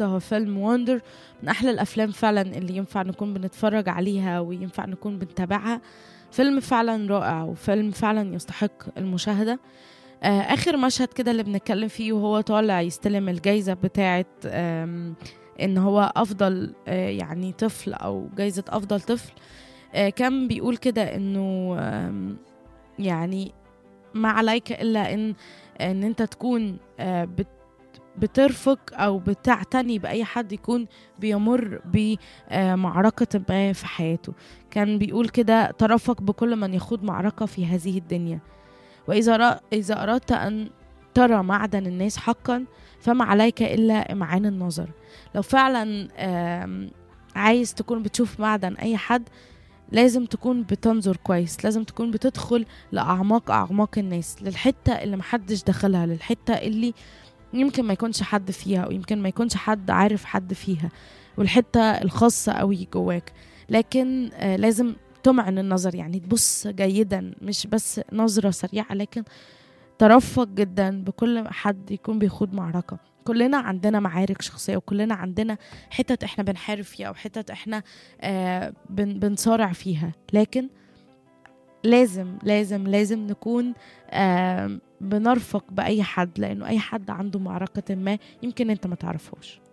النهارده هو فيلم وندر من احلى الافلام فعلا اللي ينفع نكون بنتفرج عليها وينفع نكون بنتابعها فيلم فعلا رائع وفيلم فعلا يستحق المشاهده آه اخر مشهد كده اللي بنتكلم فيه وهو طالع يستلم الجايزه بتاعه آم، ان هو افضل آه يعني طفل او جايزه افضل طفل آه كان بيقول كده انه آم، يعني ما عليك الا ان ان انت تكون آه بت بترفق او بتعتني باي حد يكون بيمر بمعركه ما في حياته كان بيقول كده ترفق بكل من يخوض معركه في هذه الدنيا واذا رأ... اذا اردت ان ترى معدن الناس حقا فما عليك الا امعان النظر لو فعلا آم، عايز تكون بتشوف معدن اي حد لازم تكون بتنظر كويس لازم تكون بتدخل لأعماق أعماق الناس للحتة اللي محدش دخلها للحتة اللي يمكن ما يكونش حد فيها أو يمكن ما يكونش حد عارف حد فيها والحتة الخاصة قوي جواك لكن آه لازم تمعن النظر يعني تبص جيدا مش بس نظرة سريعة لكن ترفق جدا بكل حد يكون بيخوض معركة كلنا عندنا معارك شخصية وكلنا عندنا حتت احنا بنحارب فيها وحتت احنا آه بن بنصارع فيها لكن لازم لازم لازم نكون آه بنرفق بأي حد لأنه أي حد عنده معركة ما يمكن أنت ما تعرفهاش